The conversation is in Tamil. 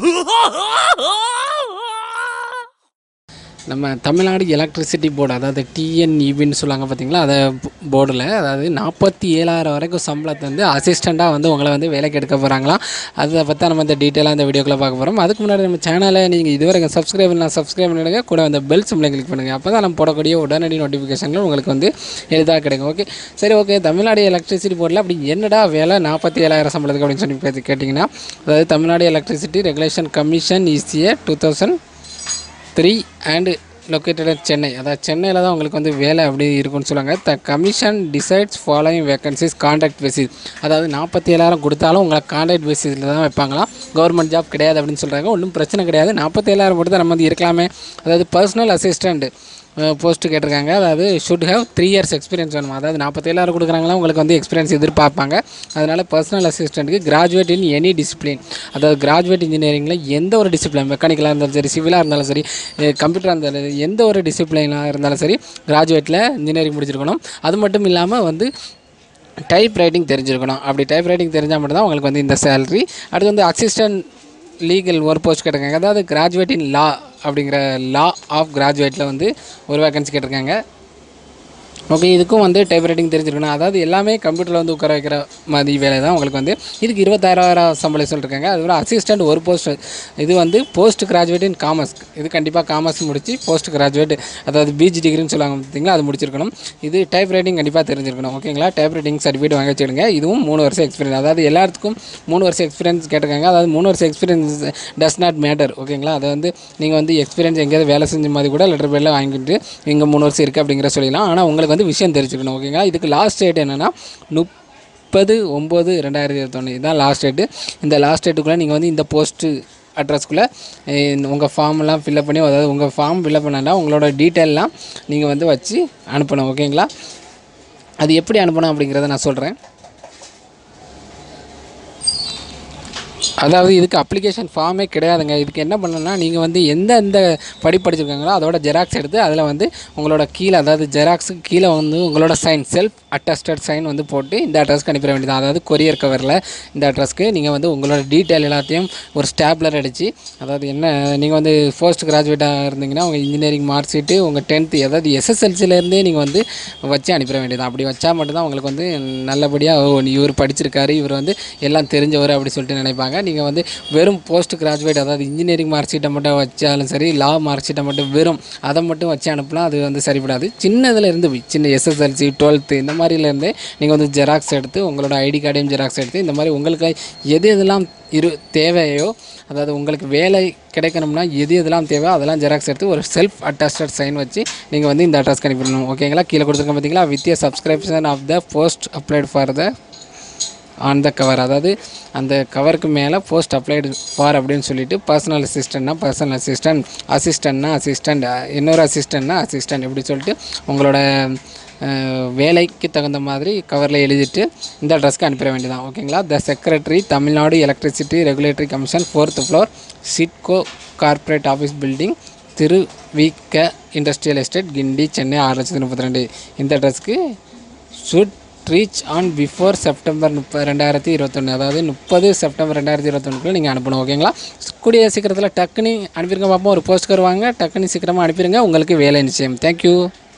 நம்ம தமிழ்நாடு எலக்ட்ரிசிட்டி போர்டு அதாவது டிஎன்இபின்னு சொல்லுவாங்க பார்த்தீங்களா அதை போர்டில் அதாவது நாற்பத்தி ஏழாயிரம் வரைக்கும் சம்பளத்தை வந்து அசிஸ்டண்ட்டாக வந்து உங்களை வந்து வேலைக்கு எடுக்க போகிறாங்களாம் அதை பற்றி நம்ம இந்த டீட்டெயிலாக இந்த வீடியோக்குள்ளே பார்க்க போகிறோம் அதுக்கு முன்னாடி நம்ம சேனலை நீங்கள் இதுவரைக்கும் சப்ஸ்கிரைப் பண்ணலாம் சப்ஸ்கிரைப் பண்ணிடுங்க கூட அந்த பெல் சிம்லை கிளிக் பண்ணுங்கள் அப்போ தான் நம்ம போடக்கூடிய உடனடி நோட்டிஃபிகேஷன்கள் உங்களுக்கு வந்து எளிதாக கிடைக்கும் ஓகே சரி ஓகே தமிழ்நாடு எலக்ட்ரிசிட்டி போர்டில் அப்படி என்னடா வேலை நாற்பத்தி ஏழாயிரம் சம்பளத்துக்கு அப்படின்னு சொல்லி கேட்டு- கேட்டிங்கன்னா அதாவது Tamil Nadu electricity regulation commission ECA two thousand three and located Chennai அதாவது சென்னையில் தான் உங்களுக்கு வந்து வேலை அப்படி இருக்குன்னு சொல்லுவாங்க the commission decides following vacancies contract basis அதாவது நாற்பத்தி ஏழாயிரம் கொடுத்தாலும் உங்களை கான்ட்ராக்ட் பேசிஸில் தான் வைப்பாங்களாம் கவர்மெண்ட் ஜாப் கிடையாது அப்படின்னு சொல்கிறாங்க ஒன்றும் பிரச்சனை கிடையாது நாற்பத்தி ஏழாயிரம் கொடுத்தா நம்ம வந்து இருக்கலாமே அதாவது பர்சனல் அசிஸ்டண்ட் போஸ்ட்டு கேட்டிருக்காங்க அதாவது should have three years experience வேணும் அதாவது நாற்பத்தேழாயிரம் கொடுக்குறாங்களா உங்களுக்கு வந்து எக்ஸ்பீரியன்ஸ் எதிர்பார்ப்பாங்க அதனால் பர்சனல் அசிஸ்டண்ட்டுக்கு கிராஜுவேட் இன் எனி டிசிப்ளின் அதாவது கிராஜுவேட் இன்ஜினியரிங்கில் எந்த ஒரு டிசிப்ளின் மெக்கானிக்கலாக இருந்தாலும் சரி சிவிலாக இருந்தாலும் சரி கம்ப்யூட்டராக இருந்தாலும் சரி, எந்த ஒரு டிசிப்ளினாக இருந்தாலும் சரி கிராஜுவேட்டில் இன்ஜினியரிங் முடிச்சிருக்கணும் அது மட்டும் இல்லாமல் வந்து டைப் ரைட்டிங் தெரிஞ்சிருக்கணும் அப்படி டைப் ரைட்டிங் தெரிஞ்சால் மட்டும்தான் உங்களுக்கு வந்து இந்த சேலரி அடுத்து வந்து அசிஸ்டன்ட் லீகல் ஒர்க் போஸ்ட் கேட்டிருக்காங்க அதாவது கிராஜுவேட் இன் லா அப்படிங்கிற லா ஆஃப் கிராஜுவேட்டில் வந்து ஒரு வேகன்சி கேட்டிருக்காங்க ஓகே இதுக்கும் வந்து டைப் ரைட்டிங் தெரிஞ்சிருக்கணும் அதாவது எல்லாமே கம்ப்யூட்டரில் வந்து உட்கார வைக்கிற மாதிரி வேலை தான் உங்களுக்கு வந்து இதுக்கு இருபத்தாயிரம் சம்பளம் சொல்லியிருக்காங்க அதுக்கப்புறம் அசிஸ்டன்ட் ஒரு போஸ்ட் இது வந்து போஸ்ட் கிராஜுவேட் இன் காமர்ஸ் இது கண்டிப்பாக காமர்ஸ் முடிச்சு போஸ்ட் கிராஜுவேட் அதாவது பிஜி டிகிரின்னு சொல்லுவாங்க பார்த்தீங்களா அது முடிச்சிருக்கணும் இது டைப் ரைட்டிங் கண்டிப்பாக தெரிஞ்சிருக்கணும் ஓகேங்களா டைப் ரைட்டிங் சர்டிஃபிகேட் வாங்கி வச்சுடுங்க இதுவும் மூணு வருஷம் எக்ஸ்பீரியன்ஸ் அதாவது எல்லாத்துக்கும் மூணு வருஷம் எக்ஸ்பீரியன்ஸ் கேட்டிருக்காங்க அதாவது மூணு வருஷம் எக்ஸ்பீரியன்ஸ் டஸ் நாட் மேட்டர் ஓகேங்களா அதை வந்து நீங்கள் வந்து எக்ஸ்பீரியன்ஸ் எங்கேயாவது வேலை செஞ்ச மாதிரி கூட லெட்டர் பேரில் வாங்கிட்டு இங்கே மூணு வருஷம் இருக்குது அப்படிங்கிற சொல்லிடலாம் ஆனால் உங்களுக்கு வந்து விஷயம் தெரிஞ்சுக்கணும் ஓகேங்களா இதுக்கு லாஸ்ட் டேட் என்னென்னா முப்பது ஒம்பது ரெண்டாயிரத்தி இருபத்தொன்று இதுதான் லாஸ்ட் டேட்டு இந்த லாஸ்ட் டேட்டுக்குள்ளே நீங்கள் வந்து இந்த போஸ்ட்டு அட்ரஸ்க்குள்ளே உங்கள் ஃபார்ம்லாம் ஃபில்அப் பண்ணி அதாவது உங்கள் ஃபார்ம் ஃபில்அப் பண்ணாண்டா உங்களோட டீட்டெயிலெலாம் நீங்கள் வந்து வச்சு அனுப்பணும் ஓகேங்களா அது எப்படி அனுப்பணும் அப்படிங்கிறத நான் சொல்கிறேன் அதாவது இதுக்கு அப்ளிகேஷன் ஃபார்மே கிடையாதுங்க இதுக்கு என்ன பண்ணணும்னா நீங்கள் வந்து எந்த எந்த படி படிச்சிருக்காங்களோ அதோட ஜெராக்ஸ் எடுத்து அதில் வந்து உங்களோட கீழே அதாவது ஜெராக்ஸுக்கு கீழே வந்து உங்களோட சைன் செல்ஃப் அட்டஸ்டட் சைன் வந்து போட்டு இந்த அட்ரஸ்க்கு அனுப்பிட வேண்டியது அதாவது கொரியர் கவரில் இந்த அட்ரஸ்க்கு நீங்கள் வந்து உங்களோட டீட்டெயில் எல்லாத்தையும் ஒரு ஸ்டாப்லர் அடித்து அதாவது என்ன நீங்கள் வந்து போஸ்ட் கிராஜுவேட்டாக இருந்தீங்கன்னா உங்கள் இன்ஜினியரிங் மார்க் ஷீட்டு உங்கள் டென்த்து அதாவது எஸ்எஸ்எல்சிலேருந்தே நீங்கள் வந்து வச்சு அனுப்பிட வேண்டியது அப்படி வச்சா மட்டும்தான் உங்களுக்கு வந்து நல்லபடியாக ஓ இவர் படிச்சிருக்காரு இவர் வந்து எல்லாம் தெரிஞ்சவர் அப்படி சொல்லிட்டு நினைப்பாங்க நீங்கள் வந்து வெறும் போஸ்ட் கிராஜுவேட் அதாவது இன்ஜினியரிங் மார்க் ஷீட்டை மட்டும் வச்சாலும் சரி லா மார்க் ஷீட்டை மட்டும் வெறும் அதை மட்டும் வச்சு அனுப்பலாம் அது வந்து சரிப்படாது சின்னதுல இருந்து போய் சின்ன எஸ்எஸ்எல்சி டுவெல்த்து இந்த மாதிரிலேருந்தே நீங்கள் வந்து ஜெராக்ஸ் எடுத்து உங்களோட ஐடி கார்டையும் ஜெராக்ஸ் எடுத்து இந்த மாதிரி உங்களுக்கு எது எதெல்லாம் இரு தேவையோ அதாவது உங்களுக்கு வேலை கிடைக்கணும்னா எது எதெல்லாம் தேவையோ அதெல்லாம் ஜெராக்ஸ் எடுத்து ஒரு செல்ஃப் அட்டாஸ்டட் சைன் வச்சு நீங்கள் வந்து இந்த அட்ரஸ்க்கு அனுப்பிடணும் ஓகேங்களா கீழே கொடுத்துருக்கேன் பார்த்தீங்களா with subscription of the post applied for the on the cover அதாவது அந்த கவருக்கு மேலே போஸ்ட் அப்ளைடு ஃபார் அப்படின்னு சொல்லிட்டு பர்சனல் அசிஸ்டண்ட்னா பர்சனல் அசிஸ்டன்ட் அசிஸ்டண்ட்னா அசிஸ்டண்ட் இன்னொரு அசிஸ்டண்ட்னா அசிஸ்டன்ட் இப்படி சொல்லிட்டு உங்களோட அஹ், வேலைக்கு தகுந்த மாதிரி கவரில் எழுதிட்டு இந்த அட்ரஸ்க்கு அனுப்பிட வேண்டியதான் ஓகேங்களா the secretary Tamil Nadu electricity regulatory commission fourth floor SIDCO corporate office building Thiru Vi Ka industrial estate Guindy Chennai ஆறு லட்சத்தி முப்பத்தி ரெண்டு இந்த அட்ரஸ்க்கு should reach on before September முப்பது ரெண்டாயிரத்தி இருபத்தொன்று அதாவது முப்பது செப்டம்பர் ரெண்டாயிரத்தி இருபத்தொன்னுக்குள்ளே நீங்கள் அனுப்பணும் ஓகேங்களா கூடிய சீக்கிரத்தில் டக்குன்னு அனுப்பிடுங்க பார்ப்போம் ஒரு போஸ்ட் வருவாங்க டக்குன்னு சீக்கிரமாக அனுப்பிடுங்க உங்களுக்கு வேலை நிச்சயம் தேங்க்யூ